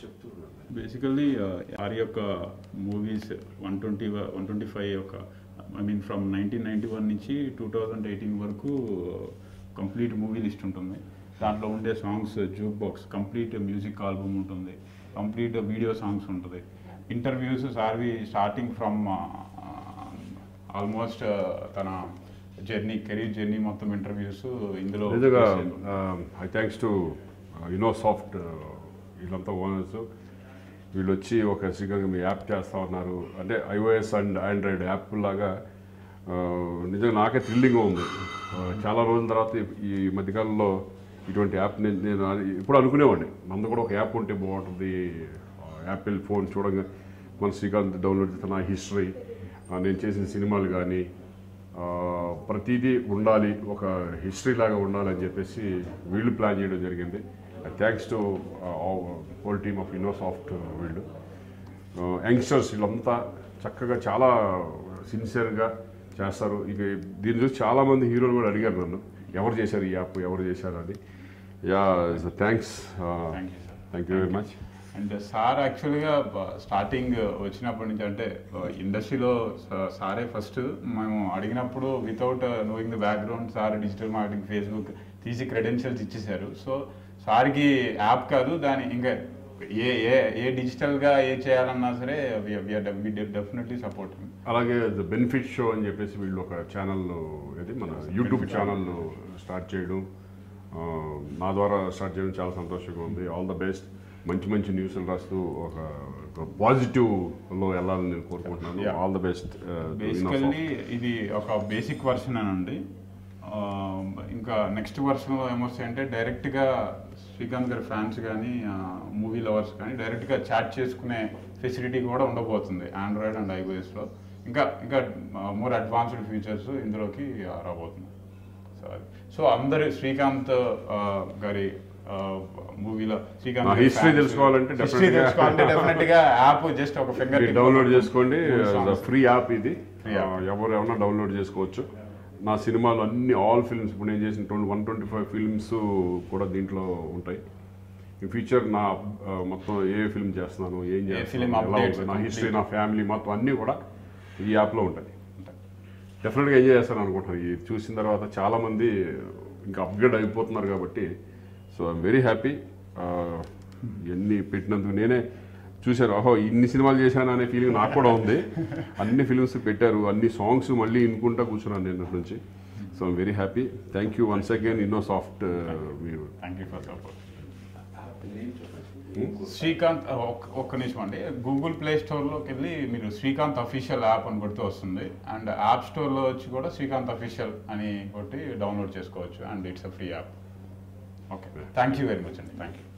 చెప్తున్నాను basically R యొక్క movies one twenty one twenty five యొక్క I mean from nineteen ninety one నుంచి two thousand eighteen వరకు complete movie list ఉంటుంది దాంట్లో ఉండే songs juke box complete music album ఉంటుంది కంప్లీట్ వీడియో సాంగ్స్ ఉంటుంది ఇంటర్వ్యూస్ సార్వి స్టార్టింగ్ ఫ్రమ్ ఆల్మోస్ట్ తన జర్నీ కెరీర్ జర్నీ మొత్తం ఇంటర్వ్యూస్ ఇందులో నిజంగా చేశారు. I thanks to Uno Soft వీళ్ళంతా ఓనర్స్ వీళ్ళు వచ్చి ఒక శ్రీకాంత్ మీ యాప్ చేస్తా ఉన్నారు అంటే ఐఓఎస్ అండ్ ఆండ్రాయిడ్ యాప్ లాగా ఆ, నిజంగా నాకే థ్రిల్లింగ్గా ఉంది ఆ, చాలా రోజుల తర్వాత ఈ- ఈ మధ్యకాలంలో ఇటువంటి యాప్ నేను నేను ఇప్పుడు అనుకునేవాడిని మందు కూడా ఒక యాప్ ఉంటే బాగుంటుంది ఆ, యాపిల్ ఫోన్ చూడంగా మన శ్రీకాంత్ డౌన్లోడ్ చేసిన హిస్టరీ నేను చేసిన సినిమాలు కానీ ఆ, ప్రతిదీ ఉండాలి ఒక హిస్టరీ లాగా ఉండాలి అని చెప్పేసి వీళ్ళు ప్లాన్ చేయడం జరిగింది thanks to whole team of Innosoft వీళ్ళు యంగ్స్టర్స్ వీళ్ళంతా చక్కగా చాలా సిన్సియర్గా చేస్తారు ఇక దీని చూసి చాలామంది హీరోలు కూడా అడిగారు నన్ను ఎవరు చేశారు ఈ యాప్ ఎవరు చేశారు అని yeah thanks Thank you, sir. Thank you very much and sir యాక్చువల్గా స్టార్టింగ్ వచ్చినప్పటి నుంచి అంటే ఇండస్ట్రీలో సారే ఫస్ట్ మేము అడిగినప్పుడు without knowing the background sir digital marketing Facebook తీసి క్రెడెన్షియల్స్ ఇచ్చేశారు సో సార్కి యాప్ కాదు దాని ఇంకా ఏ ఏ ఏ డిజిటల్గా ఏ చేయాలన్నా సరే డెఫినెట్లీ సపోర్ట్ అలాగే ద బెనిఫిట్ షో అని చెప్పేసి వీళ్ళు ఒక ఛానల్ ఇది మన యూట్యూబ్ ఛానల్ స్టార్ట్ చేయడం ఆ, నా ద్వారా స్టార్ట్ చేయడం చాలా సంతోషంగా ఉంది ఆల్ ద బెస్ట్ మంచి మంచి న్యూస్లు రాస్తూ ఒక పాజిటివ్లో వెళ్ళాలని నేను కోరుకుంటున్నాను Yeah. All the best basically ఇది ఒక బేసిక్ వర్షన్ అనండి ఆ, ఇంకా నెక్స్ట్ వర్షన్లో ఏమొస్తాయంటే డైరెక్ట్గా శ్రీకాంత్ గారి ఫ్యాన్స్ కానీ మూవీ లవర్స్ కానీ డైరెక్ట్గా చాట్ చేసుకునే ఫెసిలిటీ కూడా ఉండబోతుంది ఆండ్రాయిడ్ అండ్ ఐఓఎస్లో ఇంకా ఇంకా మోర్ అడ్వాన్స్డ్ ఫీచర్స్ ఇందులోకి ఆ, రాబోతుంది సో అది సో అందరు శ్రీకాంత్ ఆ, గారి మూవీలో శ్రీకాంత్ ఆ, గారి history fans- తెలుసుకోవాలంటే history definitely గా- తెలుసుకోవాలంటే డెఫినెట్ గా యాప్ జస్ట్ ఒక ఫింగర్ డౌన్లోడ్ చేసుకోండి ఫ్రీ యాప్ ఇది Free app. ఆ, ఎవరు ఏమన్నా డౌన్లోడ్ చేసుకోవచ్చు నా సినిమాలు అన్ని ఆల్ ఫిల్మ్స్ ఇప్పుడు నేను చేసిన twenty one twenty five films కూడా దీంట్లో ఉంటాయి ఈ ఫీచర్ నా ఆ, మొత్తం ఏ ఫిల్మ్ చేస్తున్నాను ఏం film చేస్తున్నాను ఎలా updates ఉంటుంది, నా హిస్టరీ complete. నా ఫ్యామిలీ మొత్తం అన్నీ కూడా ఈ యాప్లో ఉంటాయి డెఫినెట్గా ఎంజాయ్ చేస్తాను అనుకుంటున్నాను ఇది చూసిన తర్వాత చాలామంది ఇంకా అప్గ్రేడ్ అయిపోతున్నారు కాబట్టి సో ఐఎమ్ వెరీ హ్యాపీ ఎన్ని పెట్టినందుకు నేనే చూశాను ఓహో ఇన్ని సినిమాలు చేశాను అనే ఫీలింగ్ నాకు కూడా ఉంది అన్ని ఫిలిమ్స్ పెట్టారు అన్ని సాంగ్స్ మళ్ళీ వినుకుంటా కూర్చున్నాను నేను అటు నుంచి so I'm very happy thank you once again Innosoft మీరు thank you for support Srikanth ఆ, ఒక్క- ఒక్క నిమిషం అండి గూగుల్ ప్లే స్టోర్లోకి వెళ్ళి మీరు శ్రీకాంత్ అఫీషియల్ యాప్ అని కొడితే వస్తుంది అండ్ యాప్ స్టోర్లో వచ్చి కూడా శ్రీకాంత్ అఫీషియల్ అని కొట్టి డౌన్లోడ్ చేసుకోవచ్చు and it's a free app okay thank you very much అండి థ్యాంక్ యూ